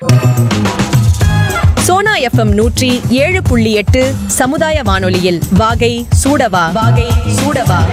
Sona FM நூற்றி ஏழு புள்ளி எட்டு சமுதாய வானொலியில் வாகை சூடவா வாகை சூடவா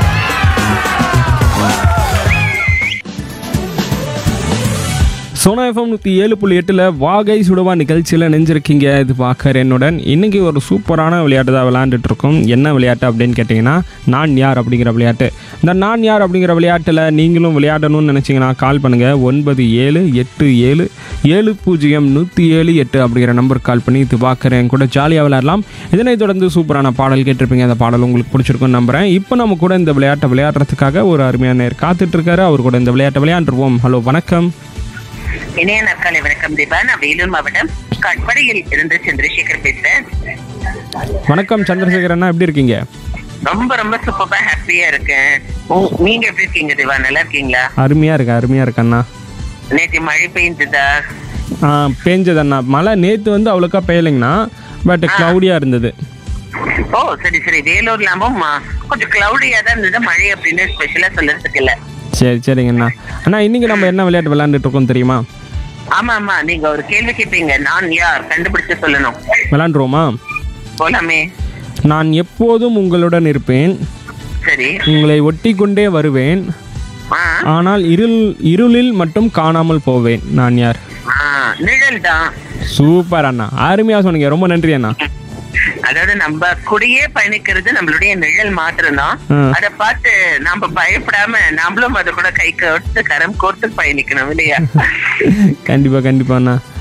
சோனா எஃப்எம் நூற்றி ஏழு புள்ளி எட்டில் வாகை சுடவா நிகழ்ச்சியில் நெஞ்சிருக்கீங்க இது பார்க்கற என்னுடன் இன்றைக்கி ஒரு சூப்பரான விளையாட்டு தான் விளையாண்டுட்டு இருக்கோம் என்ன விளையாட்டு அப்படின்னு கேட்டிங்கன்னா நான் யார் அப்படிங்கிற விளையாட்டு இந்த நான் யார் அப்படிங்கிற விளையாட்டில் நீங்களும் விளையாடணும்னு நினச்சிங்கன்னா கால் பண்ணுங்கள் ஒன்பது ஏழு எட்டு ஏழு ஏழு பூஜ்ஜியம் நூற்றி ஏழு எட்டு அப்படிங்கிற நம்பருக்கு கால் பண்ணி இது பார்க்குறேன் கூட ஜாலியாக விளையாடலாம் இதனைத் தொடர்ந்து சூப்பரான பாடல் கேட்டிருப்பீங்க அந்த பாடல் உங்களுக்கு பிடிச்சிருக்கும்னு நம்புகிறேன் இப்போ நம்ம கூட இந்த விளையாட்டை விளையாடுறதுக்காக ஒரு அருமையான நேர் காத்துட்ருக்காரு அவர் கூட இந்த விளையாட்டை விளையாண்டுருவோம் ஹலோ வணக்கம் இணைய நாட்காலை வணக்கம் தீபா நான் வேலூர் மாவட்டம் கட்படியில் இருந்து சந்திரசேகர் பேசுறேன் வணக்கம் சந்திரசேகர் அண்ணா எப்படி இருக்கீங்க ரொம்ப ரொம்ப சூப்பரா ஹாப்பியா இருக்கேன் உ- நீங்க எப்படி இருக்கீங்க தீபா நல்லா இருக்கீங்களா அருமையாக இருக்கு அருமையாக இருக்கு அண்ணா நேற்று மழை பெய்ஞ்சதா ஆ, பேஞ்சது அண்ணா மழை நேற்று வந்து அவ்வளோக்கா பெய்யலைங்கண்ணா பட் க்ளவுடியாக இருந்தது ஓ சரி சரி வேலூர்லாமும் ஆ, கொஞ்சம் கிளவுடியா தான் இருந்தது மழை அப்படின்னு ஸ்பெஷலா சொல்றதுக்கு இல்ல சரி சரிங்கண்ணா அண்ணா இன்னைக்கு நம்ம என்ன விளையாட்டு விளையாண்டுட்டு இருக்கோம் தெரியுமா ஆமா ஆமா நீங்க ஒரு கேள்வி கேட்பீங்க நான் யார் கண்டுபிடிச்சு சொல்லணும் விளையாண்டுருவோமா போலாமே நான் எப்போதும் உங்களுடன் இருப்பேன் சரி உங்களை ஒட்டி கொண்டே வருவேன் ஆ ஆனால் இருள் இருளில் மட்டும் காணாமல் போவேன் நான் யார் ஆ, நிழல் தான் சூப்பர் அண்ணா அருமையாக சொன்னீங்க ரொம்ப நன்றி அண்ணா அதாவது நம்ம கூடயே பயணிக்கிறது நம்மளுடைய நிழல் மாத்திரம் தான் ஆ. அத பார்த்து நாம பயப்படாம நாமளும் அது கூட கை கோர்த்து கரம் கோர்த்து பயணிக்கணும் இல்லையா கண்டிப்பாக கண்டிப்பாக அண்ணா